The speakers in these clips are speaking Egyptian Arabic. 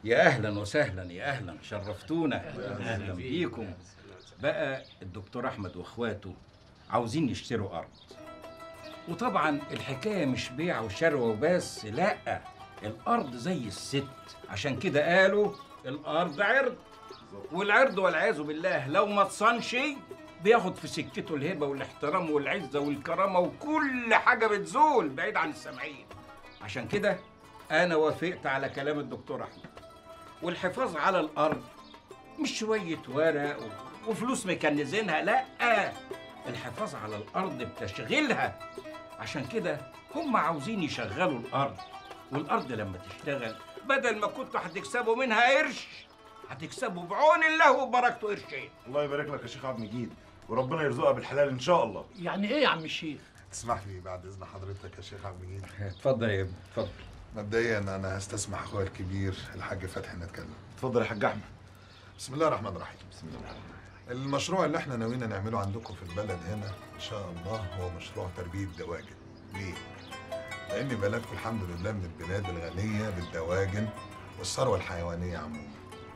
يا اهلا وسهلا يا اهلا شرفتونا اهلا بيكم بقى الدكتور احمد واخواته عاوزين يشتروا ارض وطبعا الحكايه مش بيع وشراء وبس لا الارض زي الست عشان كده قالوا الارض عرض والعرض والعياذ بالله لو ما تصنش بياخد في سكته الهبه والاحترام والعزه والكرامه وكل حاجه بتزول بعيد عن السامعين عشان كده انا وافقت على كلام الدكتور احمد والحفاظ على الارض مش شويه ورق و- وفلوس مكنزينها لا الحفاظ على الارض بتشغيلها عشان كده هم عاوزين يشغلوا الارض والارض لما تشتغل بدل ما كنتوا هتكسبوا منها قرش هتكسبوا بعون الله وبركته قرشين الله يبارك لك يا شيخ عبد المجيد وربنا يرزقها بالحلال ان شاء الله يعني ايه يا عم الشيخ تسمح لي بعد اذن حضرتك يا شيخ عبد المجيد اتفضل يا ابني اتفضل مبدئيا انا هستسمح اخويا الكبير الحاج فتحي نتكلم اتفضل يا حاج احمد بسم الله الرحمن الرحيم بسم الله الرحمن الرحيم المشروع اللي احنا ناويين نعمله عندكم في البلد هنا ان شاء الله هو مشروع تربيه دواجن ليه لان بلدكم الحمد لله من البلاد الغنيه بالدواجن والثروه الحيوانيه عموما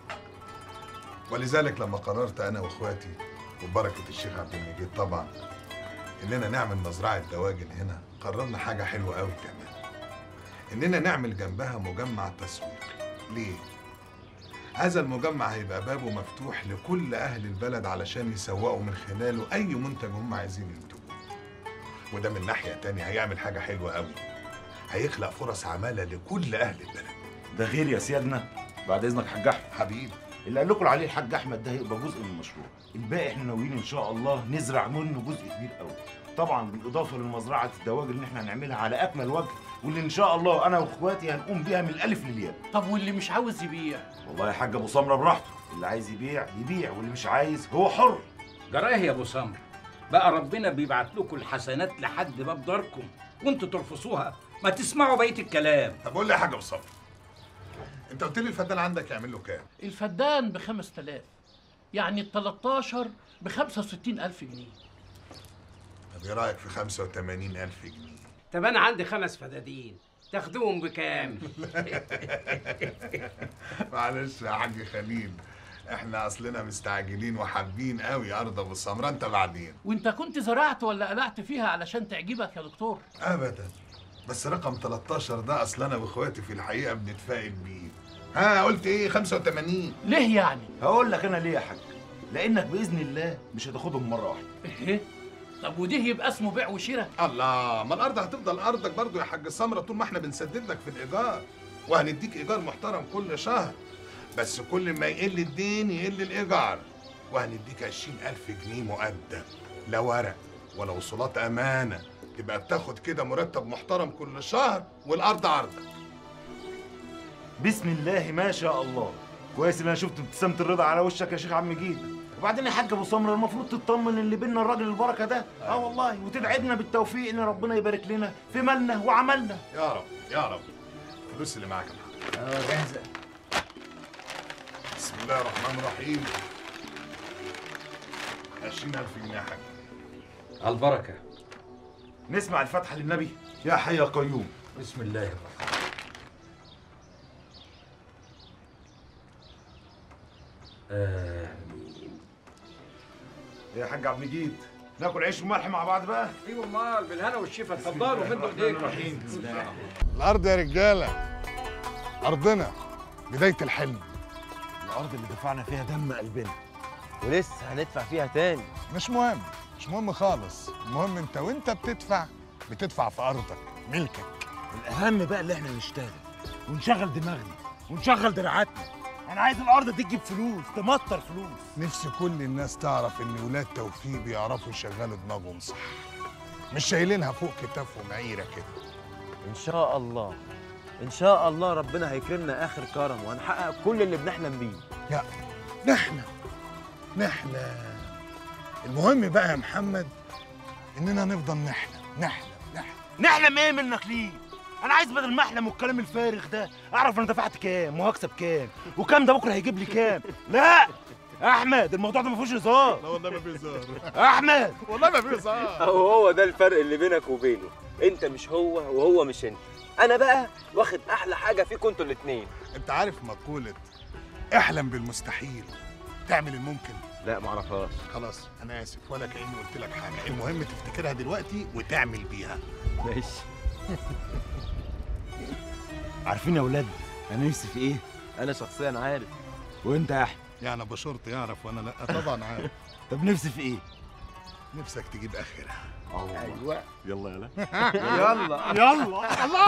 ولذلك لما قررت انا واخواتي وبركه الشيخ عبد المجيد طبعا اننا نعمل مزرعه دواجن هنا قررنا حاجه حلوه قوي كمان اننا نعمل جنبها مجمع تسويق ليه هذا المجمع هيبقى بابه مفتوح لكل اهل البلد علشان يسوقوا من خلاله اي منتج هم عايزين ينتجوه وده من ناحيه تانية هيعمل حاجه حلوه قوي هيخلق فرص عماله لكل اهل البلد ده غير يا سيادنا بعد اذنك يا حاج احمد حبيبي اللي قال لكم عليه الحاج احمد ده هيبقى جزء من المشروع الباقي احنا ناويين ان شاء الله نزرع منه جزء كبير قوي طبعا بالاضافه للمزرعه الدواجن اللي احنا هنعملها على اكمل وجه واللي ان شاء الله انا واخواتي هنقوم بيها من الالف للياء طب واللي مش عاوز يبيع والله يا حاج ابو سمره براحته اللي عايز يبيع يبيع واللي مش عايز هو حر جراه يا ابو سمر بقى ربنا بيبعت لكم الحسنات لحد باب داركم وانتوا ترفضوها ما تسمعوا بقيه الكلام طب قول لي حاجه بصبر انت قلت لي الفدان عندك يعمل له كام الفدان ب 5000 يعني ال 13 ب 65000 جنيه طب ايه رايك في 85000 جنيه طب انا عندي خمس فدادين تاخدوهم بكام معلش يا حاج خليل احنا اصلنا مستعجلين وحابين قوي ارض ابو السمره انت بعدين وانت كنت زرعت ولا قلعت فيها علشان تعجبك يا دكتور ابدا بس رقم 13 ده اصل انا واخواتي في الحقيقه بنتفائل بيه ها قلت ايه 85 ليه يعني هقول لك انا ليه يا حاج لانك باذن الله مش هتاخدهم مره واحده ايه طب وده يبقى اسمه بيع وشراء الله ما الارض هتفضل ارضك برضو يا حاج سمره طول ما احنا بنسدد لك في الايجار وهنديك ايجار محترم كل شهر بس كل ما يقل الدين يقل الايجار وهنديك 20000 جنيه مقدم لا ورق ولا وصولات امانه تبقى بتاخد كده مرتب محترم كل شهر والارض عرضك بسم الله ما شاء الله كويس ان انا شفت ابتسامه الرضا على وشك يا شيخ عم مجيد وبعدين يا حاج ابو سمره المفروض تطمن اللي بينا الراجل البركه ده اه والله وتدعينا بالتوفيق ان ربنا يبارك لنا في مالنا وعملنا يا رب يا رب الفلوس اللي معاك يا محمد اه جاهزه بسم الله الرحمن الرحيم 20000 جنيه يا حاج على البركه نسمع الفاتحه للنبي يا حي يا قيوم بسم الله الرحمن آمين يا حاج عبد المجيد ناكل عيش وملح مع بعض بقى ايوه امال بالهنا والشفا اتفضلوا مدوا ايديكم الارض يا رجاله ارضنا بدايه الحلم الارض اللي دفعنا فيها دم قلبنا ولسه هندفع فيها تاني مش مهم مش مهم خالص المهم انت وانت بتدفع بتدفع في ارضك ملكك الاهم بقى اللي احنا نشتغل ونشغل دماغنا ونشغل دراعاتنا انا عايز الارض تجيب فلوس تمطر فلوس نفسي كل الناس تعرف ان ولاد توفيق بيعرفوا يشغلوا دماغهم صح مش شايلينها فوق كتافهم عيره كده ان شاء الله ان شاء الله ربنا هيكرمنا اخر كرم وهنحقق كل اللي بنحلم بيه يا نحن نحن المهم بقى يا محمد اننا نفضل نحلم نحلم نحلم نحلم ايه منك ليه انا عايز بدل ما احلم والكلام الفارغ ده اعرف انا دفعت كام وهكسب كام وكام ده بكره هيجيب لي كام لا احمد الموضوع ده ما فيهوش هزار لا والله ما في هزار احمد والله ما في هزار هو هو ده الفرق اللي بينك وبينه انت مش هو وهو مش انت انا بقى واخد احلى حاجه فيكم انتوا الاتنين انت عارف مقولة احلم بالمستحيل تعمل الممكن لا معرفهاش خلاص انا اسف ولا كاني قلت لك حاجه المهم تفتكرها دلوقتي وتعمل بيها ماشي عارفين يا ولاد انا نفسي في ايه انا شخصيا عارف وانت يا احمد يعني بشرط يعرف وانا لا طبعا عارف طب نفسي في ايه نفسك تجيب اخرها ايوه يلا يلا يلا يلا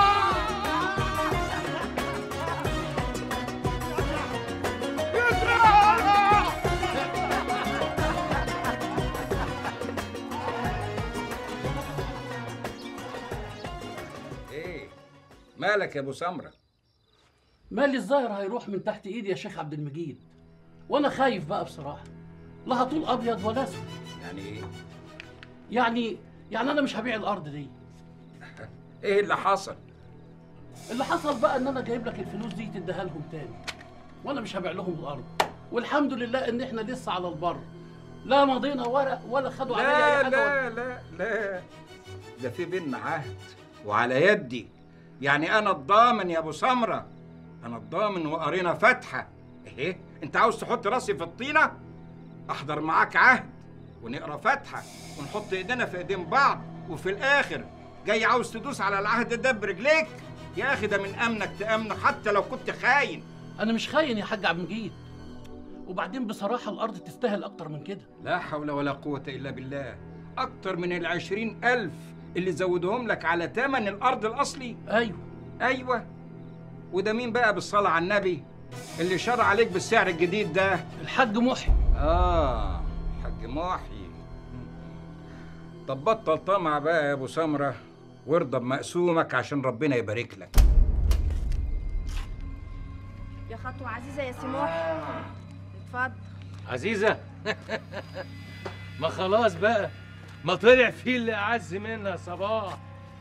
ايه مالك يا ابو سمره مالي الظاهر هيروح من تحت ايدي يا شيخ عبد المجيد وانا خايف بقى بصراحه لا هطول ابيض ولا اسود يعني ايه يعني يعني انا مش هبيع الارض دي ايه اللي حصل اللي حصل بقى ان انا جايب لك الفلوس دي تديها لهم تاني وانا مش هبيع لهم الارض والحمد لله ان احنا لسه على البر لا مضينا ورق ولا خدوا عليا لا اي حاجه ولا- لا لا لا ده في بينا عهد وعلى يدي يعني انا الضامن يا ابو سمره انا الضامن وقرينا فاتحه ايه انت عاوز تحط راسي في الطينه احضر معاك عهد ونقرا فاتحه ونحط ايدينا في ايدين بعض وفي الاخر جاي عاوز تدوس على العهد ده برجليك يا اخي ده من امنك تامنه حتى لو كنت خاين انا مش خاين يا حاج عبد المجيد وبعدين بصراحه الارض تستاهل اكتر من كده لا حول ولا قوة إلا بالله أكتر من العشرين ألف اللي زودهم لك على تمن الأرض الأصلي ايوه أيوة وده مين بقى بالصلاة على النبي اللي شرع عليك بالسعر الجديد ده الحاج محي آه حاج محي طب بطل طمع بقى يا أبو سمرة وارضى بمقسومك عشان ربنا يبارك لك يا خطوة عزيزة يا سموح اتفضل عزيزة ما خلاص بقى ما طلع فيه اللي أعز منها صباح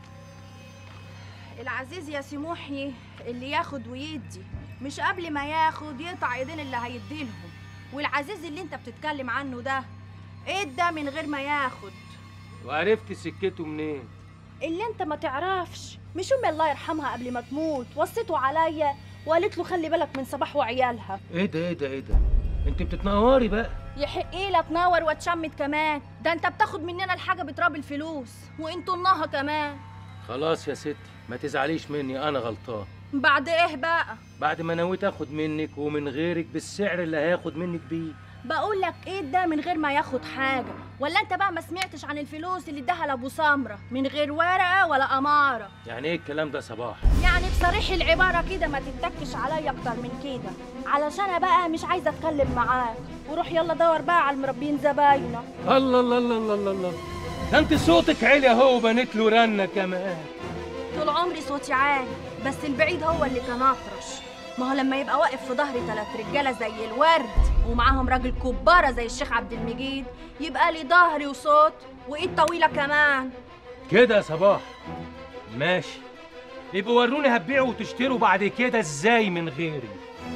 العزيز يا سموحي اللي ياخد ويدي مش قبل ما ياخد يقطع ايدين اللي هيديلهم والعزيز اللي انت بتتكلم عنه ده ادى من غير ما ياخد وعرفت سكته منين اللي انت ما تعرفش مش امي الله يرحمها قبل ما تموت وصيته عليا وقالت له خلي بالك من صباح وعيالها ايه ده ايه ده ايه ده انت بتتنوري بقى يحق ايه لا تنور وتشمت كمان ده انت بتاخد مننا الحاجه بتراب الفلوس وانتوا النها كمان خلاص يا ستي ما تزعليش مني انا غلطان بعد ايه بقى بعد ما نويت اخد منك ومن غيرك بالسعر اللي هياخد منك بيه بقول لك ايه ده من غير ما ياخد حاجه ولا انت بقى ما سمعتش عن الفلوس اللي اداها لابو سمره من غير ورقه ولا اماره يعني ايه الكلام ده صباح يعني بصريح العباره كده ما تتكش عليا اكتر من كده علشان انا بقى مش عايزه اتكلم معاك وروح يلا دور بقى على المربين زباينك الله الله الله الله الله الله ده انت صوتك عالي اهو وبنت له رنه كمان طول عمري صوتي عالي بس البعيد هو اللي كان اطرش ما هو لما يبقى واقف في ظهري تلات رجاله زي الورد ومعاهم راجل كباره زي الشيخ عبد المجيد يبقى لي ظهري وصوت وايد طويله كمان كده يا صباح ماشي يبقوا وروني هتبيعوا وتشتروا بعد كده ازاي من غيري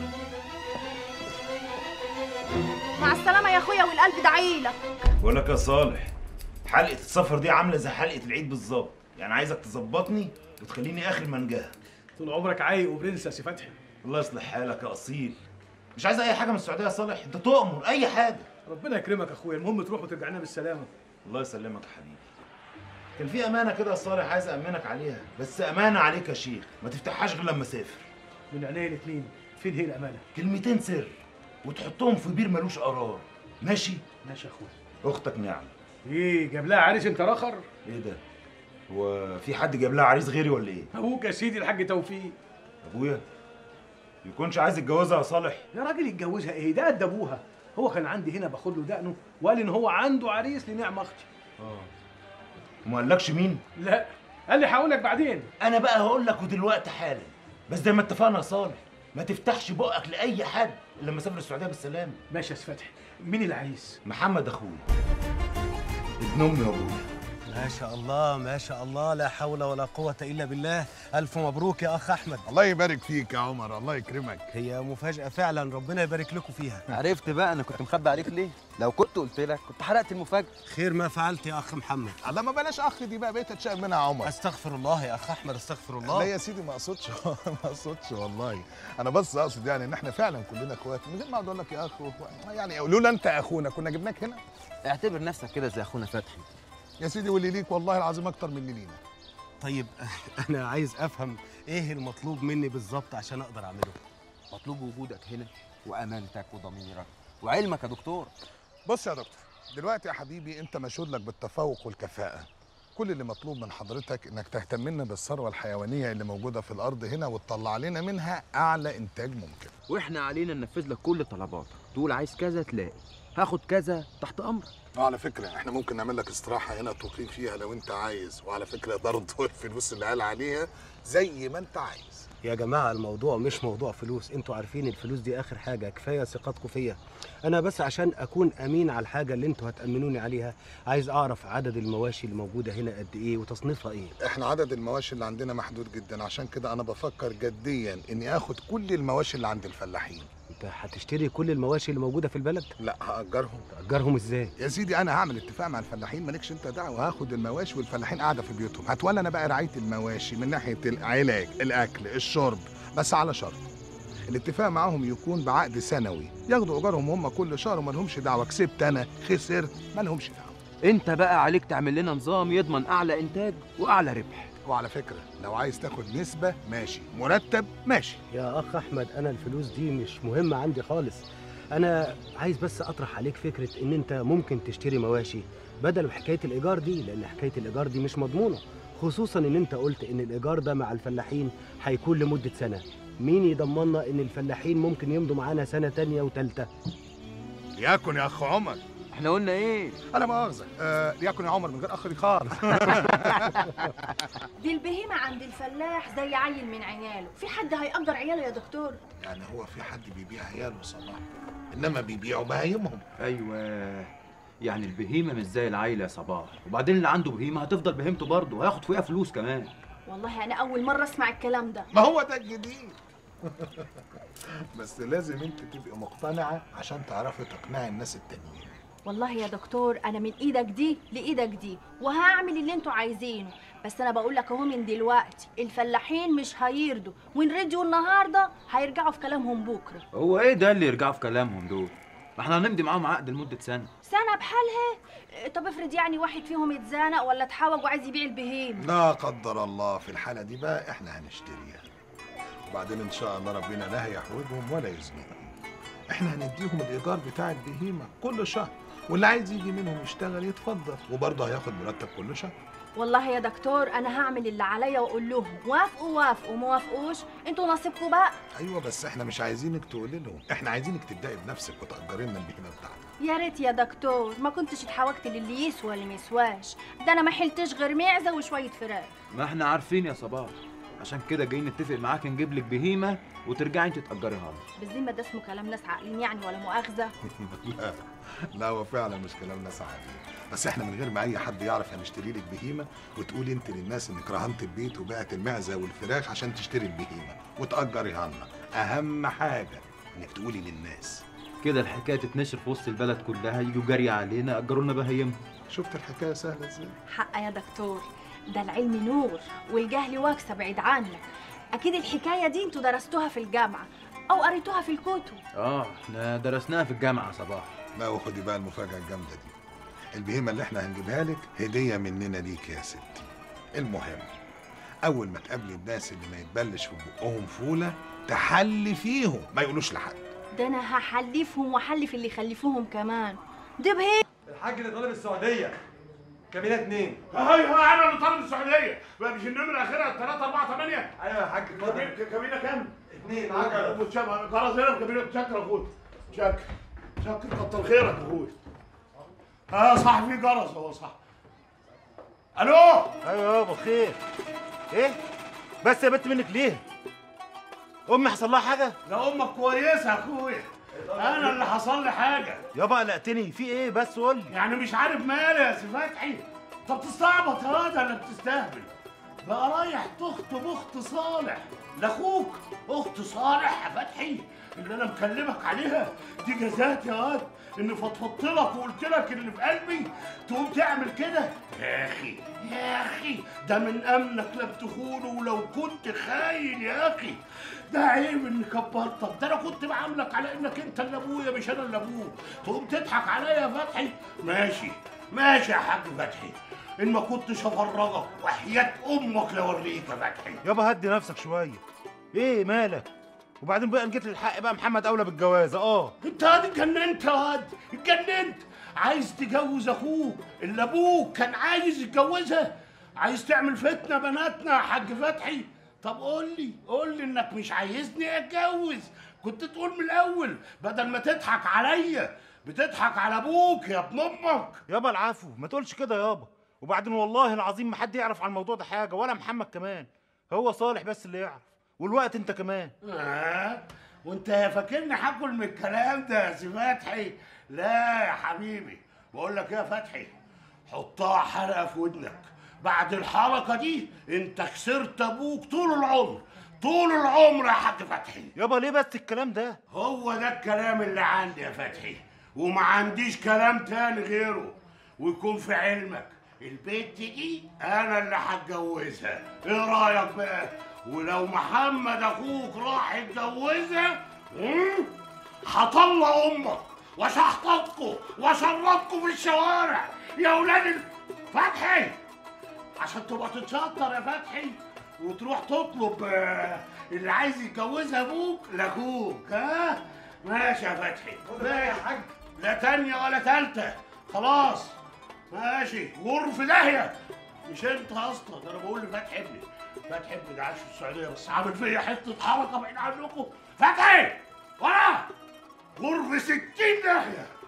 مع السلامه يا اخويا والقلب دعيلك بقول لك يا صالح حلقه السفر دي عامله زي حلقه العيد بالظبط يعني عايزك تظبطني وتخليني اخر منجاه طول عمرك عايق وبرنس يا سي فتحي الله يصلح حالك يا اصيل مش عايز اي حاجه من السعوديه يا صالح انت تؤمر اي حاجه ربنا يكرمك يا اخويا المهم تروح وترجع لنا بالسلامه الله يسلمك يا حبيبي كان في امانه كده يا صالح عايز امنك عليها بس امانه عليك يا شيخ ما تفتحهاش غير لما اسافر من عينيا الاثنين فين هي الامانه كلمتين سر وتحطهم في بير ملوش قرار ماشي ماشي يا اخويا اختك نعم ايه جاب لها عريس انت رخر ايه ده هو في حد جاب لها عريس غيري ولا ايه ابوك يا سيدي الحاج توفيق ابويا يكونش عايز يتجوزها يا صالح يا راجل يتجوزها ايه ده قد ابوها هو كان عندي هنا باخد له دقنه وقال ان هو عنده عريس لنعمه اختي وما قالكش مين لا قال لي هقول لك بعدين انا بقى هقول لك ودلوقتي حالا بس زي ما اتفقنا يا صالح ما تفتحش بقك لاي حد إلا لما اسافر السعوديه بالسلامه ماشي يا سي فتحي مين العريس محمد اخويا ابن امي وابويا ما شاء الله ما شاء الله لا حول ولا قوة إلا بالله ألف مبروك يا أخ أحمد الله يبارك فيك يا عمر الله يكرمك هي مفاجأة فعلا ربنا يبارك لكم فيها عرفت بقى انا كنت مخبي عليك ليه لو كنت قلت لك كنت حرقت المفاجاه خير ما فعلت يا أخ محمد الله ما بلاش اخ دي بقى بقيت اتشائم منها يا عمر أستغفر الله يا أخ أحمد أستغفر لا الله يا سيدي ما اقصدش ما اقصدش والله انا بس اقصد يعني ان احنا فعلا كلنا اخوات من غير ما اقعد اقول لك يا اخ وإخوات. يعني لولا انت اخونا كنا جبناك هنا اعتبر نفسك كده زي اخونا فتحي يا سيدي واللي ليك والله العظيم اكتر من اللي لينا طيب أنا عايز أفهم إيه المطلوب مني بالظبط عشان أقدر أعمله مطلوب وجودك هنا وامانتك وضميرك وعلمك يا دكتور بص يا دكتور دلوقتي يا حبيبي انت مشهود لك بالتفوق والكفاءه كل اللي مطلوب من حضرتك انك تهتم لنا بالثروه الحيوانيه اللي موجوده في الارض هنا وتطلع لنا منها اعلى انتاج ممكن واحنا علينا ننفذ لك كل طلباتك تقول عايز كذا تلاقي هاخد كذا تحت امرك وعلى فكره احنا ممكن نعمل لك استراحه هنا تقيم فيها لو انت عايز وعلى فكره برضه الفلوس اللي قال عليها زي ما انت عايز يا جماعة الموضوع مش موضوع فلوس انتوا عارفين الفلوس دي اخر حاجة كفاية ثقتكم فيا انا بس عشان اكون امين على الحاجة اللي انتوا هتأمنوني عليها عايز اعرف عدد المواشي اللي موجودة هنا قد ايه وتصنيفها ايه احنا عدد المواشي اللي عندنا محدود جدا عشان كده انا بفكر جديا اني اخد كل المواشي اللي عند الفلاحين انت هتشتري كل المواشي اللي موجودة في البلد لا هاجرهم تأجرهم ازاي يا سيدي انا هعمل اتفاق مع الفلاحين مالكش انت دعوه هاخد المواشي والفلاحين قاعده في بيوتهم هتولى انا بقى رعايه المواشي من ناحيه العلاج الاكل الشرب بس على شرط الاتفاق معاهم يكون بعقد سنوي ياخدوا ايجارهم هم كل شهر وما لهمش دعوه كسبت انا خسرت ما لهمش دعوه انت بقى عليك تعمل لنا نظام يضمن اعلى انتاج واعلى ربح وعلى فكره لو عايز تاخد نسبه ماشي مرتب ماشي يا اخ احمد انا الفلوس دي مش مهمة عندي خالص انا عايز بس اطرح عليك فكرة ان انت ممكن تشتري مواشي بدل حكاية الايجار دي لان حكاية الايجار دي مش مضمونة خصوصا ان انت قلت ان الايجار ده مع الفلاحين هيكون لمدة سنة مين يضمننا ان الفلاحين ممكن يمضوا معانا سنة تانية وتالتة ليكن يا اخ عمر احنا قلنا ايه انا مؤاخذه آه ليكن يا عمر من غير اخ دي خالص دي البهيمة عند الفلاح زي عيل من عياله في حد هيقدر عياله يا دكتور يعني هو في حد بيبيع عياله صلاح انما بيبيعوا بهايمهم ايوه يعني البهيمه مش زي العيله يا صباح وبعدين اللي عنده بهيمه هتفضل بهيمته برضه وهياخد فيها فلوس كمان والله انا اول مرة اسمع الكلام ده ما هو ده الجديد بس لازم انت تبقي مقتنعه عشان تعرفي تقنعي الناس التانيين والله يا دكتور انا من ايدك دي لايدك دي وهعمل اللي انتوا عايزينه بس انا بقول لك اهو من دلوقتي الفلاحين مش هيرضوا وان رضيوا النهارده هيرجعوا في كلامهم بكره هو ايه ده اللي يرجعوا في كلامهم دول ما احنا هنمضي معاهم عقد لمده سنه سنه بحالها إيه، طب افرض يعني واحد فيهم اتزنق ولا اتحوج وعايز يبيع البهيم لا قدر الله في الحاله دي بقى احنا هنشتريها وبعدين ان شاء الله ربنا لا هيحوجهم ولا يزنقهم احنا هنديهم الايجار بتاع البهيمه كل شهر واللي عايز يجي منهم يشتغل يتفضل وبرضه هياخد مرتب كل شهر والله يا دكتور انا هعمل اللي عليا واقول لهم وافقوا وافقوا ما وافقوش انتوا نصيبكم بقى ايوه بس احنا مش عايزينك تقولي لهم احنا عايزينك تبداي بنفسك وتأجري لنا البهيمه بتاعتك يا ريت يا دكتور ما كنتش اتحوجت للي يسوى اللي مسواش ده انا ما حلتش غير معزه وشويه فراخ ما احنا عارفين يا صباح عشان كده جايين نتفق معاك نجيب لك بهيمه وترجعي انت تأجريها لنا بالذمه ده اسمه كلام ناس عاقلين يعني ولا مؤاخذه لا لا هو فعلا مش كلام ناس عادي بس احنا من غير ما اي حد يعرف هنشتري لك بهيمه وتقولي انت للناس انك رهنت البيت وبعت المعزه والفراخ عشان تشتري البهيمه وتأجريها لنا اهم حاجه انك تقولي للناس كده الحكايه تتنشر في وسط البلد كلها يجوا جري علينا اجروا لنا بهايمهم شفت الحكايه سهله ازاي حق يا دكتور ده العلم نور والجهل واكسة بعيد عنك اكيد الحكايه دي انتوا درستوها في الجامعه او قريتوها في الكتب اه احنا درسناها في الجامعه يا صباح لا وخدي بقى المفاجاه الجامده دي البهيمه اللي احنا هنجيبها لك هديه مننا ليك يا ستي المهم اول ما تقابلي الناس اللي ما يتبلش في بقهم فوله تحلي فيهم ما يقولوش لحد ده انا هحلفهم واحلف اللي يخلفوهم كمان دي بهي الحاج اللي طالب السعوديه كابينه اتنين هاي هاي انا اللي طالب السعوديه بقى مش النمره اخرها 3 4 8 ايوه يا حاج اتفضل كابينه كام؟ اتنين عجله متشابه خلاص هنا كابينه شكر يا اخويا شكر شكر كتر خيرك يا اخويا اه صح في جرس هو صح الو ايوه يابا خير ايه بس يا بنت منك ليه امي حصل لها حاجه ده امك كويسه يا اخويا انا اللي حصل لي حاجه يابا قلقتني في ايه بس قول لي يعني مش عارف مالي يا سي فتحي طب تستعبط يا واد ولا بتستهبل بقى رايح تخطب اخت صالح لاخوك اخت صالح يا فتحي اللي انا مكلمك عليها دي جزات يا واد اني فضفضت لك وقلت لك اللي في قلبي تقوم تعمل كده يا اخي يا اخي ده من امنك لم تخونه ولو كنت خاين يا اخي ده عيب اني كبرتك ده انا كنت بعاملك على انك انت اللي ابويا مش انا اللي ابوك تقوم تضحك عليا يا فتحي ماشي ماشي يا حاج فتحي ان ما كنتش افرجك وحياة امك لوريك يا فتحي يابا هدي نفسك شويه ايه مالك وبعدين بقى جيت للحق بقى محمد اولى بالجوازه اه انت هاد اتجننت يا واد اتجننت عايز تجوز اخوك اللي ابوك كان عايز يتجوزها عايز تعمل فتنه بناتنا يا حاج فتحي طب قول لي قول لي انك مش عايزني اتجوز كنت تقول من الاول بدل ما تضحك عليا بتضحك على ابوك يا ابن امك يابا العفو ما تقولش كده يابا وبعدين والله العظيم ما حد يعرف عن الموضوع ده حاجه ولا محمد كمان هو صالح بس اللي يعرف والوقت انت كمان آه وانت فاكرني هاكل من الكلام ده يا سي فتحي لا يا حبيبي بقول لك ايه يا فتحي حطها حلقه في ودنك بعد الحركه دي انت خسرت ابوك طول العمر طول العمر يا حاج فتحي يابا ليه بس الكلام ده هو ده الكلام اللي عندي يا فتحي وما عنديش كلام تاني غيره ويكون في علمك البنت دي انا اللي هتجوزها ايه رايك بقى ولو محمد اخوك راح يتجوزها مم، هطلع امك وشحططكم وشرطكم في الشوارع يا ولاد ال- فتحي عشان تبقى تتشطر يا فتحي وتروح تطلب آه، اللي عايز يتجوزها ابوك لاخوك ها ماشي يا فتحي ماشي لا تانية ولا تالتة خلاص ماشي غور في داهية مش انت اصلا ده انا بقول لفتحي ابني فتحي ابني ده عايش في السعودية بس عامل فيا حتة حركة بعيد عنكم فتحي ورا غور في ستين داهية